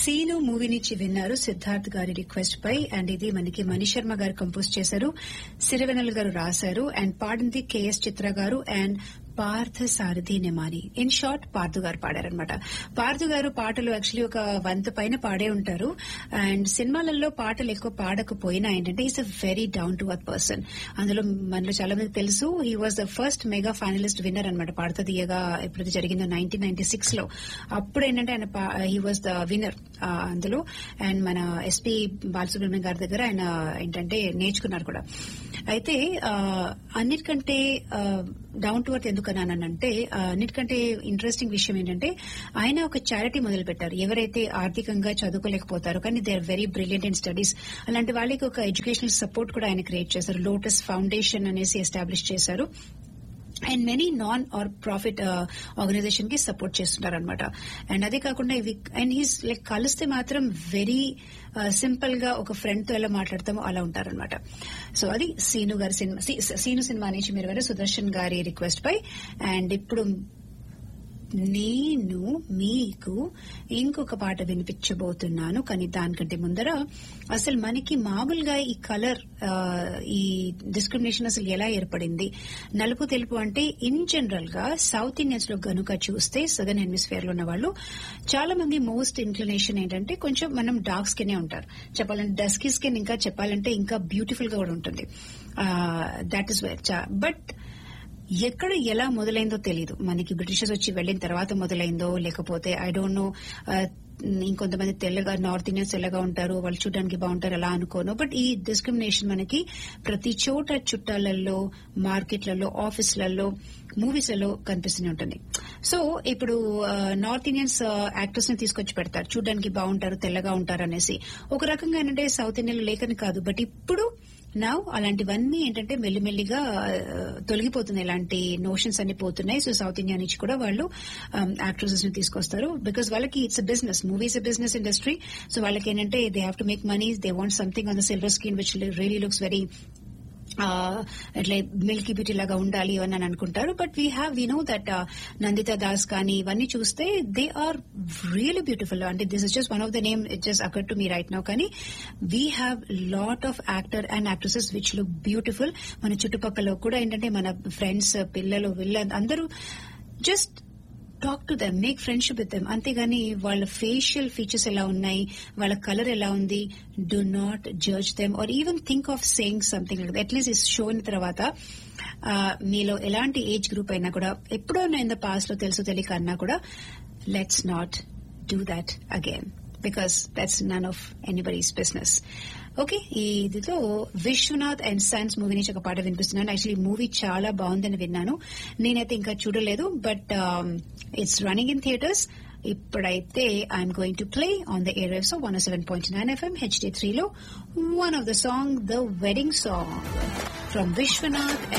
scene movie నుంచి విన్నారు సిద్ధార్థ్ గారి రిక్వెస్ట్ పై అండ్ ఇది మనకి మణి శర్మ గారు కంపోజ్ చేశారు సిరివెనల్ గారు రాశారు అండ్ పాడింది KS Chithra garu and Partha Sarathi Nemani in short Parthu garu పాడారనమాట పార్థు గారు పాటలు యాక్చువల్లీ ఒక వంత పైన పాడే ఉంటారు అండ్ సినిమాలలో పాటలు ఎక్కువ పాడకపోయినా ఏంటంటే is a very down to earth person అందులో మనలో చాలా మంది తెలుసు he was the first mega finalist winner అనమాట పాడత తీయగా ఎప్పుడైతే జరిగిందో నైన్టీన్ నైన్టీ సిక్స్ లో అప్పుడు ఏంటంటే ఆయన హీ వాజ్ ద విన్నర్ అందులో అండ్ మన ఎస్పీ బాలసుబ్రహ్మణ్యం గారి దగ్గర ఆయన ఏంటంటే నేర్చుకున్నారు కూడా అయితే అన్నిటికంటే డౌన్ టు అర్త్ ఎందుకు అన్నానంటే అన్నిటికంటే ఇంట్రెస్టింగ్ విషయం ఏంటంటే ఆయన ఒక చారిటీ మొదలు పెట్టారు ఎవరైతే ఆర్థికంగా చదువుకోలేకపోతారో కానీ they are very brilliant in studies అలాంటి వాళ్ళకి ఒక ఎడ్యుకేషనల్ సపోర్ట్ కూడా ఆయన క్రియేట్ చేశారు లోటస్ ఫౌండేషన్ అనేసి ఎస్టాబ్లిష్ చేశారు and many non are profit organization కి సపోర్ట్ చేస్తుంటారు అనమాట అండ్ అదే కాకుండా ఇవి అండ్ హీస్ లైక్ కలిస్తే మాత్రం వెరీ సింపుల్ గా ఒక ఫ్రెండ్ తో ఎలా మాట్లాడతామో అలా ఉంటారనమాట సో అది సీను గారి సినిమా సీను సినిమా నుంచి మీరు వేరే సుదర్శన్ గారి రిక్వెస్ట్ పై అండ్ ఇప్పుడు నేను మీకు ఇంకొక పాట వినిపించబోతున్నాను కానీ దానికంటే ముందర అసలు మనకి మామూలుగా ఈ కలర్ ఈ డిస్క్రిమినేషన్ అసలు ఎలా ఏర్పడింది నలుపు తెలుపు అంటే ఇన్ జనరల్ గా సౌత్ ఇండియన్స్ లో గనుక చూస్తే సదర్న్ హెమిస్ఫియర్ లో ఉన్న వాళ్ళు చాలా మంది మోస్ట్ ఇంక్లినేషన్ ఏంటంటే కొంచెం మనం డార్క్ స్కిన్ ఉంటారు చెప్పాలంటే డస్కీ స్కిన్ ఇంకా చెప్పాలంటే ఇంకా బ్యూటిఫుల్ గా కూడా ఉంటుంది దాట్ ఇస్ వేర్ బట్ ఎక్కడ ఎలా మొదలైందో తెలియదు మనకి బ్రిటిషర్స్ వచ్చి వెళ్లిన తర్వాత మొదలైందో లేకపోతే ఐ డోంట్ నో ఇంకొంతమంది తెల్లగా నార్త్ ఇండియన్స్ తెల్లగా ఉంటారు వాళ్ళు చూడడానికి బాగుంటారు అలా అనుకోను బట్ ఈ డిస్క్రిమినేషన్ మనకి ప్రతి చోట చుట్టాలలో మార్కెట్లలో ఆఫీసులలో మూవీస్లలో కనిపిస్తూనే ఉంటుంది సో ఇప్పుడు నార్త్ ఇండియన్స్ యాక్టర్స్ ని తీసుకొచ్చి పెడతారు చూడడానికి బాగుంటారు తెల్లగా ఉంటారు అనేసి ఒక రకంగా ఏంటంటే సౌత్ ఇండియన్లో లేకని కాదు బట్ ఇప్పుడు నా అలాంటివన్నీ ఏంటంటే మెల్లిమెల్లిగా తొలగిపోతున్నాయి ఇలాంటి నోషన్స్ అన్ని పోతున్నాయి సో సౌత్ ఇండియా నుంచి కూడా వాళ్ళు యాక్ట్రెసెస్ ని తీసుకొస్తారు బికాస్ వాళ్ళకి it's business movies business industry so వాళ్ళకి ఏంటంటే they have to make money they want something on the silver screen which really looks very ఇట్లా మిల్కీ బ్యూటీ లాగా ఉండాలి అని అనుకుంటారు but we have we know that Nandita Das కానీ ఇవన్నీ చూస్తే దే ఆర్ రియలీ బ్యూటిఫుల్ అంటే this is just one of the name it just occur to me right now కానీ we have lot of actor and actresses which look beautiful మన చుట్టుపక్కల కూడా ఏంటంటే మన ఫ్రెండ్స్ పిల్లలు వీళ్ళ అందరూ just talk to them make friendship with them అంతేగాని వాళ్ళ ఫేషియల్ ఫీచర్స్ ఎలా ఉన్నాయి వాళ్ళ కలర్ ఎలా ఉంది do not judge them or even think of saying something at least ఈ షో అయిన తర్వాత మీలో ఎలాంటి ఏజ్ గ్రూప్ అయినా కూడా ఎప్పుడో ఇన్ ద పాస్ట్ లో తెలుసు తెలియక అన్నా కూడా let's not do that again because that's none of anybody's business okay ఇదితో విశ్వనాథ్ అండ్ సన్స్ మూవీ నుంచి ఒక పాట వినిపిస్తున్నాను యాక్చువల్లీ మూవీ చాలా బాగుందని విన్నాను నేనైతే ఇంకా చూడలేదు but it's running in theatres ఇప్పుడైతే I'm going to play on the airwaves one seven point nine FM HD త్రీలో one of the song the wedding song from Vishwanath